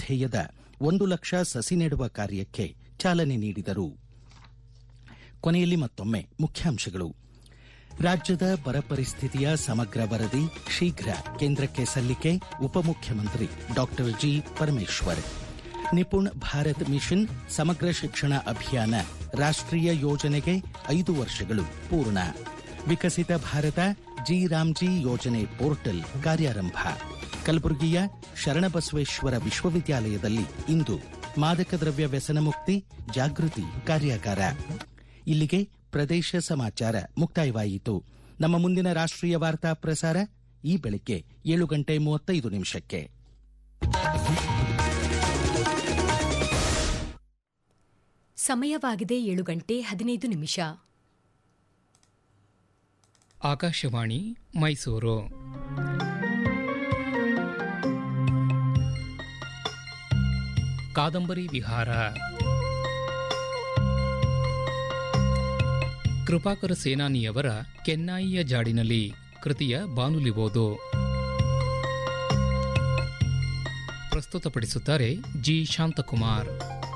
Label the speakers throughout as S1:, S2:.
S1: ಧ್ಯೇಯದ ಒಂದು ಲಕ್ಷ ಸಸಿ ನೆಡುವ ಕಾರ್ಯಕ್ಕೆ ಚಾಲನೆ ನೀಡಿದರು ಕೊನೆಯಲ್ಲಿ ಮತ್ತೊಮ್ಮೆ ಮುಖ್ಯಾಂಶಗಳು ರಾಜ್ಯದ ಬರ ಪರಿಸ್ಥಿತಿಯ ಸಮಗ್ರ ವರದಿ ಶೀಘ್ರ ಕೇಂದ್ರಕ್ಕೆ ಸಲ್ಲಿಕೆ ಉಪಮುಖ್ಯಮಂತ್ರಿ doctor G Parameshwar Nipun Bharat mission Samagra Shikshana ಅಭಿಯಾನ ರಾಷ್ಟ್ರೀಯ ಯೋಜನೆಗೆ ಐದು ವರ್ಷಗಳು ಪೂರ್ಣ ವಿಕಸಿತ ಭಾರತ ಜಿ ರಾಮ್ಜಿ ಯೋಜನೆ ಪೋರ್ಟಲ್ ಕಾರ್ಯಾರಂಭ ಕಲಬುರಗಿಯ ಶರಣಬಸವೇಶ್ವರ ವಿಶ್ವವಿದ್ಯಾಲಯದಲ್ಲಿ ಇಂದು ಮಾದಕ ದ್ರವ್ಯ ವ್ಯಸನ ಮುಕ್ತಿ ಜಾಗೃತಿ ಕಾರ್ಯಾಗಾರ ಇಲ್ಲಿಗೆ ಪ್ರದೇಶ ಸಮಾಚಾರ ಮುಕ್ತಾಯವಾಯಿತು ನಮ್ಮ ಮುಂದಿನ ರಾಷ್ಟ್ರೀಯ ವಾರ್ತಾ ಪ್ರಸಾರ ಈ ಬೆಳಿಗ್ಗೆ ಏಳು ಗಂಟೆ ಮೂವತ್ತೈದು ನಿಮಿಷಕ್ಕೆ
S2: ಸಮಯವಾಗಿದೆ ಏಳು ಗಂಟೆ ಹದಿನೈದು ನಿಮಿಷ
S3: ಆಕಾಶವಾಣಿ ಮೈಸೂರು ಕಾದಂಬರಿ ವಿಹಾರ ಕೃಪಾಕರ ಸೇನಾನಿಯವರ ಕೆನ್ನಾಯಿಯ ಜಾಡಿನಲ್ಲಿ ಕೃತಿಯ ಬಾನುಲಿ ಓದು ಪ್ರಸ್ತುತಪಡಿಸುತ್ತಾರೆ ಜಿ ಶಾಂತಕುಮಾರ್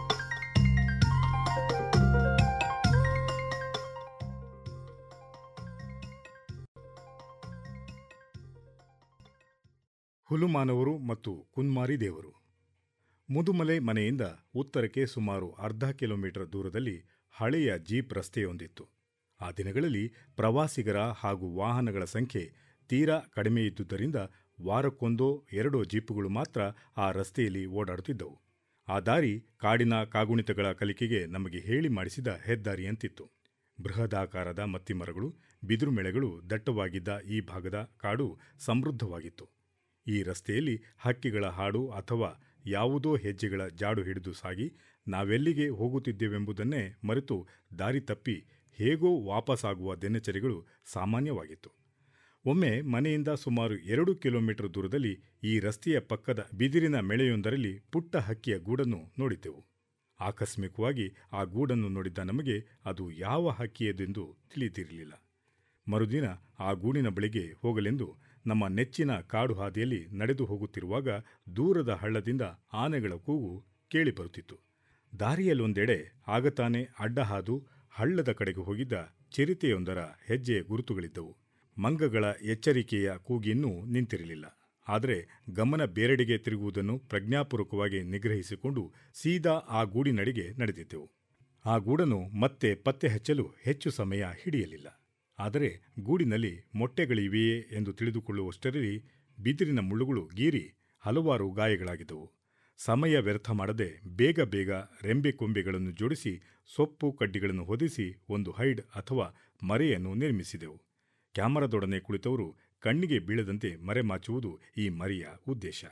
S4: ಹುಲುಮಾನವರು ಮತ್ತು ಕುನ್ಮಾರಿ ದೇವರು ಮುದುಮಲೆ ಮನೆಯಿಂದ ಉತ್ತರಕ್ಕೆ ಸುಮಾರು ಅರ್ಧ ಕಿಲೋಮೀಟರ್ ದೂರದಲ್ಲಿ ಹಳೆಯ ಜೀಪ್ ರಸ್ತೆಯೊಂದಿತ್ತು ಆ ದಿನಗಳಲ್ಲಿ ಪ್ರವಾಸಿಗರ ಹಾಗೂ ವಾಹನಗಳ ಸಂಖ್ಯೆ ತೀರಾ ಕಡಿಮೆ ಇದ್ದುದರಿಂದ ವಾರಕ್ಕೊಂದೋ ಎರಡೋ ಜೀಪುಗಳು ಮಾತ್ರ ಆ ರಸ್ತೆಯಲ್ಲಿ ಓಡಾಡುತ್ತಿದ್ದವು ಆ ದಾರಿ ಕಾಡಿನ ಕಾಗುಣಿತಗಳ ಕಲಿಕೆಗೆ ನಮಗೆ ಹೇಳಿ ಮಾಡಿಸಿದ ಹೆದ್ದಾರಿಯಂತಿತ್ತು ಬೃಹದಾಕಾರದ ಮತ್ತಿಮರಗಳು ಬಿದಿರು ಮೆಳೆಗಳು ದಟ್ಟವಾಗಿದ್ದ ಈ ಭಾಗದ ಕಾಡು ಸಮೃದ್ಧವಾಗಿತ್ತು ಈ ರಸ್ತೆಯಲ್ಲಿ ಹಕ್ಕಿಗಳ ಹಾಡು ಅಥವಾ ಯಾವುದೋ ಹೆಜ್ಜೆಗಳ ಜಾಡು ಹಿಡಿದು ಸಾಗಿ ನಾವೆಲ್ಲಿಗೆ ಹೋಗುತ್ತಿದ್ದೇವೆಂಬುದನ್ನೇ ಮರೆತು ದಾರಿ ತಪ್ಪಿ ಹೇಗೋ ವಾಪಸ್ಸಾಗುವ ದಿನಚರಿಗಳು ಸಾಮಾನ್ಯವಾಗಿತ್ತು ಒಮ್ಮೆ ಮನೆಯಿಂದ ಸುಮಾರು ಎರಡು ಕಿಲೋಮೀಟರ್ ದೂರದಲ್ಲಿ ಈ ರಸ್ತೆಯ ಪಕ್ಕದ ಬಿದಿರಿನ ಮೆಳೆಯೊಂದರಲ್ಲಿ ಪುಟ್ಟ ಹಕ್ಕಿಯ ಗೂಡನ್ನು ನೋಡಿದ್ದೆವು ಆಕಸ್ಮಿಕವಾಗಿ ಆ ಗೂಡನ್ನು ನೋಡಿದ್ದ ನಮಗೆ ಅದು ಯಾವ ಹಕ್ಕಿಯದೆಂದು ತಿಳಿದಿರಲಿಲ್ಲ ಮರುದಿನ ಆ ಗೂಡಿನ ಬಳಿಗೆ ಹೋಗಲೆಂದು ನಮ್ಮ ನೆಚ್ಚಿನ ಕಾಡು ಹಾದಿಯಲ್ಲಿ ನಡೆದು ಹೋಗುತ್ತಿರುವಾಗ ದೂರದ ಹಳ್ಳದಿಂದ ಆನೆಗಳ ಕೂಗು ಕೇಳಿಬರುತ್ತಿತ್ತು ದಾರಿಯಲ್ಲೊಂದೆಡೆ ಆಗತಾನೆ ಅಡ್ಡ ಹಾದು ಹಳ್ಳದ ಕಡೆಗೆ ಹೋಗಿದ್ದ ಚಿರತೆಯೊಂದರ ಹೆಜ್ಜೆಯ ಗುರುತುಗಳಿದ್ದವು ಮಂಗಗಳ ಎಚ್ಚರಿಕೆಯ ಕೂಗಿನ್ನೂ ನಿಂತಿರಲಿಲ್ಲ ಆದರೆ ಗಮನ ಬೇರೆಡೆಗೆ ತಿರುಗುವುದನ್ನು ಪ್ರಜ್ಞಾಪೂರ್ವಕವಾಗಿ ನಿಗ್ರಹಿಸಿಕೊಂಡು ಸೀದಾ ಆ ಗೂಡಿನಡೆಗೆ ನಡೆದಿದ್ದೆವು ಆ ಗೂಡನ್ನು ಮತ್ತೆ ಪತ್ತೆ ಹಚ್ಚಲು ಹೆಚ್ಚು ಸಮಯ ಹಿಡಿಯಲಿಲ್ಲ ಆದರೆ ಗೂಡಿನಲ್ಲಿ ಮೊಟ್ಟೆಗಳಿವೆಯೇ ಎಂದು ತಿಳಿದುಕೊಳ್ಳುವಷ್ಟರಲ್ಲಿ ಬಿದಿರಿನ ಮುಳ್ಳುಗಳು ಗೀರಿ ಹಲವಾರು ಗಾಯಗಳಾಗಿದ್ದವು ಸಮಯ ವ್ಯರ್ಥ ಮಾಡದೆ ಬೇಗ ಬೇಗ ರೆಂಬೆ ಕೊಂಬೆಗಳನ್ನು ಜೋಡಿಸಿ ಸೊಪ್ಪು ಕಡ್ಡಿಗಳನ್ನು ಹೊದಿಸಿ ಒಂದು ಹೈಡ್ ಅಥವಾ ಮರೆಯನ್ನು ನಿರ್ಮಿಸಿದೆವು ಕ್ಯಾಮರಾದೊಡನೆ ಕುಳಿತವರು ಕಣ್ಣಿಗೆ ಬೀಳದಂತೆ ಮರೆಮಾಚುವುದು ಈ ಮರಿಯ ಉದ್ದೇಶ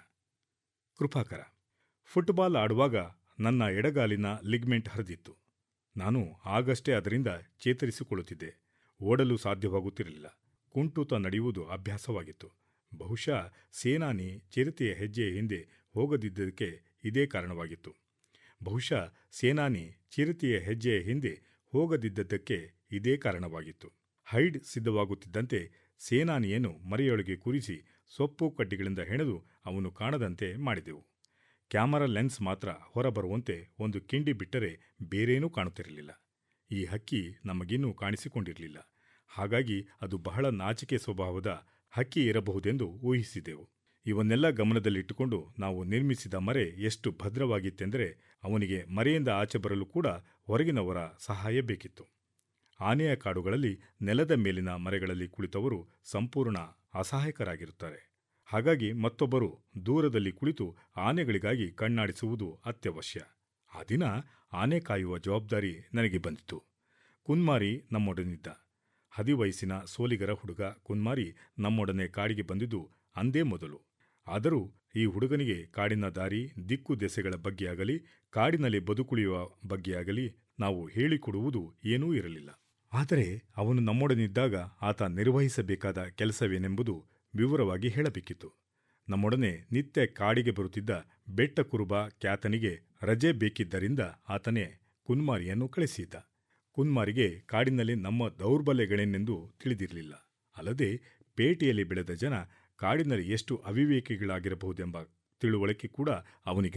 S4: ಕೃಪಾಕರ ಫುಟ್ಬಾಲ್ ಆಡುವಾಗ ನನ್ನ ಎಡಗಾಲಿನ ಲಿಗ್ಮೆಂಟ್ ಹರಿದಿತ್ತು ನಾನು ಆಗಷ್ಟೇ ಅದರಿಂದ ಚೇತರಿಸಿಕೊಳ್ಳುತ್ತಿದ್ದೆ ಓಡಲು ಸಾಧ್ಯವಾಗುತ್ತಿರಲಿಲ್ಲ ಕುಂಟುತ ನಡೆಯುವುದು ಅಭ್ಯಾಸವಾಗಿತ್ತು ಬಹುಶಃ ಸೇನಾನಿ ಚಿರತೆಯ ಹೆಜ್ಜೆಯ ಹಿಂದೆ ಹೋಗದಿದ್ದಕ್ಕೆ ಇದೇ ಕಾರಣವಾಗಿತ್ತು ಬಹುಶಃ ಸೇನಾನಿ ಚಿರತೆಯ ಹೆಜ್ಜೆಯ ಹಿಂದೆ ಹೋಗದಿದ್ದದ್ದಕ್ಕೆ ಇದೇ ಕಾರಣವಾಗಿತ್ತು ಹೈಡ್ ಸಿದ್ಧವಾಗುತ್ತಿದ್ದಂತೆ ಸೇನಾನಿಯನ್ನು ಮರೆಯೊಳಗೆ ಕೂರಿಸಿ ಸೊಪ್ಪು ಕಡ್ಡಿಗಳಿಂದ ಹೆಣೆದು ಅವನು ಕಾಣದಂತೆ ಮಾಡಿದೆವು ಕ್ಯಾಮರಾ ಲೆನ್ಸ್ ಮಾತ್ರ ಹೊರಬರುವಂತೆ ಒಂದು ಕಿಂಡಿ ಬಿಟ್ಟರೆ ಬೇರೇನೂ ಕಾಣುತ್ತಿರಲಿಲ್ಲ ಈ ಹಕ್ಕಿ ನಮಗಿನ್ನೂ ಕಾಣಿಸಿಕೊಂಡಿರಲಿಲ್ಲ ಹಾಗಾಗಿ ಅದು ಬಹಳ ನಾಚಿಕೆ ಸ್ವಭಾವದ ಹಕ್ಕಿ ಇರಬಹುದೆಂದು ಊಹಿಸಿದೆವು ಇವನ್ನೆಲ್ಲ ಗಮನದಲ್ಲಿಟ್ಟುಕೊಂಡು ನಾವು ನಿರ್ಮಿಸಿದ ಮರೆ ಎಷ್ಟು ಭದ್ರವಾಗಿತ್ತೆಂದರೆ ಅವನಿಗೆ ಮರೆಯಿಂದ ಆಚೆ ಬರಲು ಕೂಡ ಹೊರಗಿನವರ ಸಹಾಯ ಬೇಕಿತ್ತು ಆನೆಯ ಕಾಡುಗಳಲ್ಲಿ ನೆಲದ ಮೇಲಿನ ಮರೆಗಳಲ್ಲಿ ಕುಳಿತವರು ಸಂಪೂರ್ಣ ಅಸಹಾಯಕರಾಗಿರುತ್ತಾರೆ ಹಾಗಾಗಿ ಮತ್ತೊಬ್ಬರು ದೂರದಲ್ಲಿ ಕುಳಿತು ಆನೆಗಳಿಗಾಗಿ ಕಣ್ಣಾಡಿಸುವುದು ಅತ್ಯವಶ್ಯ ಆ ದಿನ ಆನೆ ಕಾಯುವ ಜವಾಬ್ದಾರಿ ನನಗೆ ಬಂದಿತು ಕುನ್ಮಾರಿ ನಮ್ಮೊಡನಿದ್ದ ಹದಿವಯಸ್ಸಿನ ಸೋಲಿಗರ ಹುಡುಗ ಕುನ್ಮಾರಿ ನಮ್ಮೊಡನೆ ಕಾಡಿಗೆ ಬಂದಿದ್ದು ಅಂದೇ ಮೊದಲು ಆದರೂ ಈ ಹುಡುಗನಿಗೆ ಕಾಡಿನ ದಾರಿ ದಿಕ್ಕು ದೆಸೆಗಳ ಬಗ್ಗೆಯಾಗಲಿ ಕಾಡಿನಲ್ಲಿ ಬದುಕುಳಿಯುವ ಬಗ್ಗೆಯಾಗಲಿ ನಾವು ಹೇಳಿಕೊಡುವುದು ಏನೂ ಇರಲಿಲ್ಲ ಆದರೆ ಅವನು ನಮ್ಮೊಡನಿದ್ದಾಗ ಆತ ನಿರ್ವಹಿಸಬೇಕಾದ ಕೆಲಸವೇನೆಂಬುದು ವಿವರವಾಗಿ ಹೇಳಬೇಕಿತ್ತು ನಮ್ಮೊಡನೆ ನಿತ್ಯ ಕಾಡಿಗೆ ಬರುತ್ತಿದ್ದ ಬೆಟ್ಟ ಕುರುಬ ಖ್ಯಾತನಿಗೆ ರಜೆ ಬೇಕಿದ್ದರಿಂದ ಆತನೇ ಕುನ್ಮಾರಿಯನ್ನು ಕಳಿಸಿದ್ದ ಕುನ್ಮಾರಿಗೆ ಕಾಡಿನಲ್ಲಿ ನಮ್ಮ ದೌರ್ಬಲ್ಯಗಳೇನೆಂದು ತಿಳಿದಿರಲಿಲ್ಲ ಅಲ್ಲದೆ ಪೇಟೆಯಲ್ಲಿ ಬೆಳೆದ ಜನ ಕಾಡಿನಲ್ಲಿ ಎಷ್ಟು ಅವಿವೇಕಿಗಳಾಗಿರಬಹುದೆಂಬ ತಿಳುವಳಿಕೆ ಕೂಡ ಅವನಿಗೆ